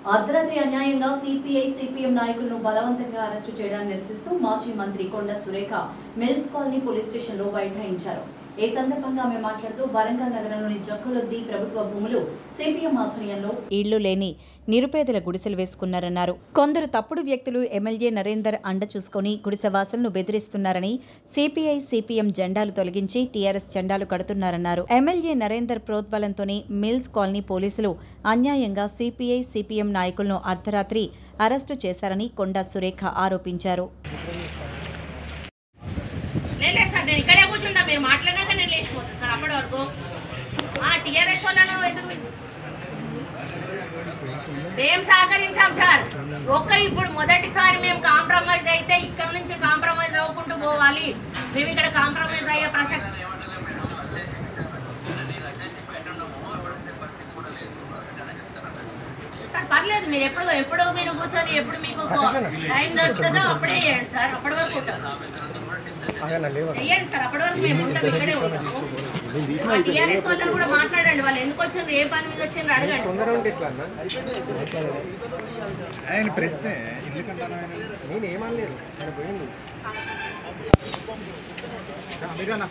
అర్ధరాత్రి అన్యాయంగా CPI CPM నాయకులను బలవంతంగా అరెస్టు చేయడాన్ని నిరసిస్తూ మాజీ మంత్రి కొండ సురేఖ మిల్స్ కాలనీ పోలీస్ స్టేషన్లో బైఠాయించారు ఈ సందర్భంగా ఆమె మాట్లాడుతూ వరంగల్ నగరంలోని జక్కులొద్ది ప్రభుత్వ భూములు సిపిఎం ఆధ్వర్యంలో ఇళ్లు లేని నిరుపేదల గుడిసెలు వేసుకున్నారన్నారు కొందరు తప్పుడు వ్యక్తులు ఎమ్మెల్యే నరేందర్ అండ చూసుకొని గుడిసెవాసులను బెదిరిస్తున్నారని సిపిఐ సిపిఎం జెండాలు తొలగించి టీఆర్ఎస్ జెండాలు కడుతున్నారన్నారు ఎమ్మెల్యే నరేందర్ ప్రోద్బలంతోనే మిల్స్ కాలనీ పోలీసులు అన్యాయంగా సిపిఐ సిపిఎం నాయకులను అర్ధరాత్రి అరెస్టు చేశారని కొండా సురేఖ ఆరోపించారు లేదు లేదు సార్ నేను ఇక్కడే కూర్చుంటా మీరు మాట్లాడాక నేను లేచిపోతాను సార్ అప్పటి వరకు టీఆర్ఎస్ వాళ్ళను ఎందుకు మీ- మేము సహకరించాం సార్ ఒక్క ఇప్పుడు మొదటిసారి మేము కాంప్రమైజ్ అయితే ఇక్కడ నుంచి కాంప్రమైజ్ అవ్వకుంటూ పోవాలి మేము ఇక్కడ కాంప్రమైజ్ అయ్యే ప్రసక్తి సార్ పర్లేదు మీరు ఎప్పుడు ఎప్పుడు మీరు కూర్చొని ఎప్పుడు మీకు టైం దొరుకుతుందో అప్పుడే చేయండి సార్ అప్పటి వరకు ఉంటాం చెయ్యండి సార్ అప్పటి వరకు మేము ఉంటాం ఇక్కడే ఉంటాము టీఆర్ఎస్ వాళ్ళని కూడా మాట్లాడండి వాళ్ళు ఎందుకు వచ్చిండ్రు ఏ పని మీద వచ్చిండ్రు అడగండి ఆయన ప్రెస్ ఇల్లు కంటాను ఆయన నేను ఏమనలేదు ఆయన పోయింది మీరేనా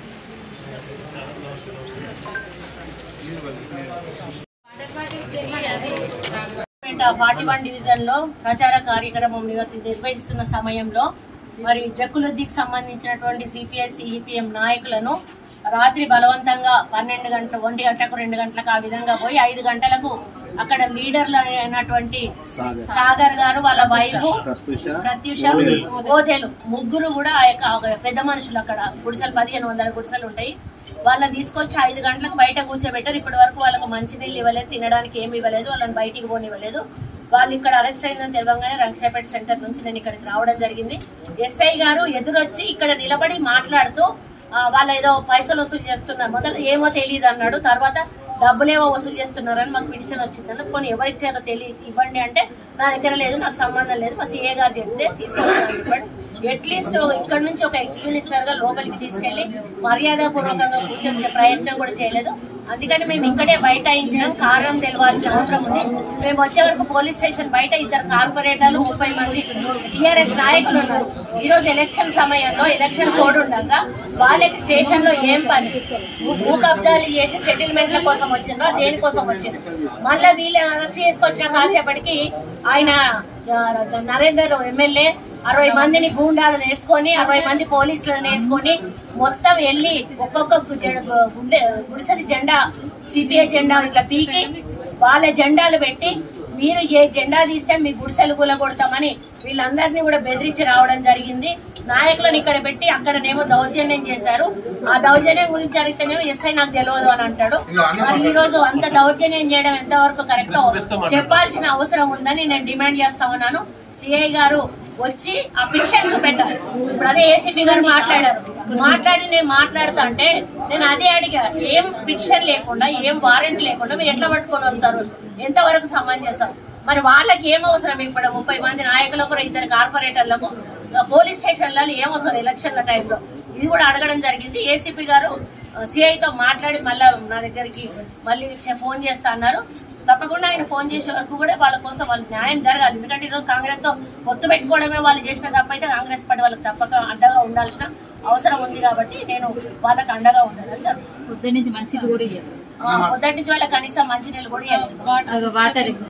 ఫార్టీ వన్ డివిజన్ లో ప్రచార కార్యక్రమం నివర్తి- నిర్వహిస్తున్న సమయంలో మరి జక్కులుద్దీకి సంబంధించినటువంటి సిపిఐ సిపిఎం నాయకులను రాత్రి బలవంతంగా పన్నెండు గంటల ఒంటి గంటలకు రెండు గంటలకు ఆ విధంగా పోయి ఐదు గంటలకు అక్కడ లీడర్లు అయినటువంటి సాగర్ గారు వాళ్ళ వైఫ్ ప్రత్యూష ఓదేలు ముగ్గురు కూడా ఆ యొక్క ఒక పెద్ద మనుషులు అక్కడ గుడిసెలు పదిహేను వందల గుడిసెలు ఉంటాయి వాళ్ళని తీసుకొచ్చి ఐదు గంటలకు బయట కూర్చోబెట్టారు ఇప్పటి వరకు వాళ్ళకి మంచినీళ్ళు ఇవ్వలేదు తినడానికి ఏమి ఇవ్వలేదు వాళ్ళని బయటికి పోనివ్వలేదు వాళ్ళు ఇక్కడ అరెస్ట్ అయిందని తెలియగానే రంగశాపేట సెంటర్ నుంచి నేను ఇక్కడికి రావడం జరిగింది ఎస్ఐ గారు ఎదురొచ్చి ఇక్కడ నిలబడి మాట్లాడుతూ ఆ, వాళ్ళు ఏదో పైసలు వసూలు చేస్తున్నారు మొదట ఏమో తెలియదు అన్నాడు తర్వాత డబ్బులేమో వసూలు చేస్తున్నారని మాకు పిటిషన్ వచ్చిందని కొన్ని ఎవరు ఇచ్చారో తెలియదు ఇవ్వండి అంటే నా దగ్గర లేదు నాకు సంబంధం లేదు మా సీఏ గారు చెప్తే తీసుకొచ్చాను చెప్పండి అట్లీస్ట్ ఇక్కడ నుంచి ఒక ఎక్స్ మినిస్టర్ గా లోపలికి తీసుకెళ్లి మర్యాద పూర్వకంగా కూర్చొని ప్రయత్నం కూడా చేయలేదు అందుకని మేము ఇక్కడే బయట ఇచ్చినాం కారణం తెలవాల్సిన అవసరం ఉంది మేము వచ్చే వరకు పోలీస్ స్టేషన్ బయట ఇద్దరు కార్పొరేటర్లు ముప్పై మంది టీఆర్ఎస్ నాయకులు ఉన్నారు ఈ రోజు ఎలక్షన్ సమయంలో ఎలక్షన్ కోడ్ ఉండగా వాళ్ళకి స్టేషన్ లో ఏం పని భూ కబ్జాలు చేసి సెటిల్మెంట్ల కోసం వచ్చిండ్రో దేనికోసం వచ్చిండ్రు మళ్ళీ వీళ్ళు అరెస్ట్ చేసుకొచ్చిన కాసేపటికి ఆయన ఆ, నరేందర్ ఎమ్మెల్యే అరవై మందిని గూండాలను వేసుకొని అరవై మంది పోలీసులను వేసుకొని మొత్తం వెళ్ళి ఒక్కొక్క జె- గుండె గుడిసెది జెండా సిపిఐ జెండా ఇట్లా పీకి వాళ్ళ జెండాలు పెట్టి మీరు ఏ జెండా తీస్తే మీ గుడిసెలు కూలగొడతామని వీళ్ళందరినీ కూడా బెదిరించి రావడం జరిగింది నాయకులను ఇక్కడ పెట్టి అక్కడనేమో దౌర్జన్యం చేశారు ఆ దౌర్జన్యం గురించి అడిగితేనేమో ఎస్ఐ నాకు తెలియదు అని అంటాడు మరి ఈ రోజు అంత దౌర్జన్యం చేయడం ఎంతవరకు కరెక్ట్ చెప్పాల్సిన అవసరం ఉందని నేను డిమాండ్ చేస్తా ఉన్నాను సిఐ గారు వచ్చి ఆ పిటిషన్ చూపెట్టాలి ఇప్పుడు అదే ఏసీపీ గారు మాట్లాడారు మాట్లాడి నేను మాట్లాడుతా అంటే నేను అదే అడిగా ఏం పిటిషన్ లేకుండా ఏం వారెంట్ లేకుండా మీరు ఎట్లా పట్టుకొని వస్తారు ఎంతవరకు సమంజసం మరి వాళ్ళకి ఏం అవసరం ఇప్పుడు ముప్పై మంది నాయకులకు ఇద్దరు కార్పొరేటర్లకు పోలీస్ స్టేషన్లలో ఏం అవసరం ఎలక్షన్ల టైంలో ఇది కూడా అడగడం జరిగింది ఏసీపీ గారు సిఐతో మాట్లాడి మళ్ళీ నా దగ్గరికి మళ్ళీ చే- ఫోన్ చేస్తా అన్నారు తప్పకుండా ఆయన ఫోన్ చేసే వరకు కూడా వాళ్ళ కోసం వాళ్ళు న్యాయం జరగాలి ఎందుకంటే ఈరోజు కాంగ్రెస్ తో పొత్తు పెట్టుకోవడమే వాళ్ళు చేసిన తప్పైతే కాంగ్రెస్ పార్టీ వాళ్ళకి తప్పక అండగా ఉండాల్సిన అవసరం ఉంది కాబట్టి నేను వాళ్ళకి అండగా ఉండడం జరుగుతుంది పొద్దు నుంచి మంచిది కూడా ఇయ్యరు ఆ, మొదటి నుంచి వాళ్ళకి కనీసం మంచినీళ్ళు కూడా ఇవ్వలేదు. వాటర్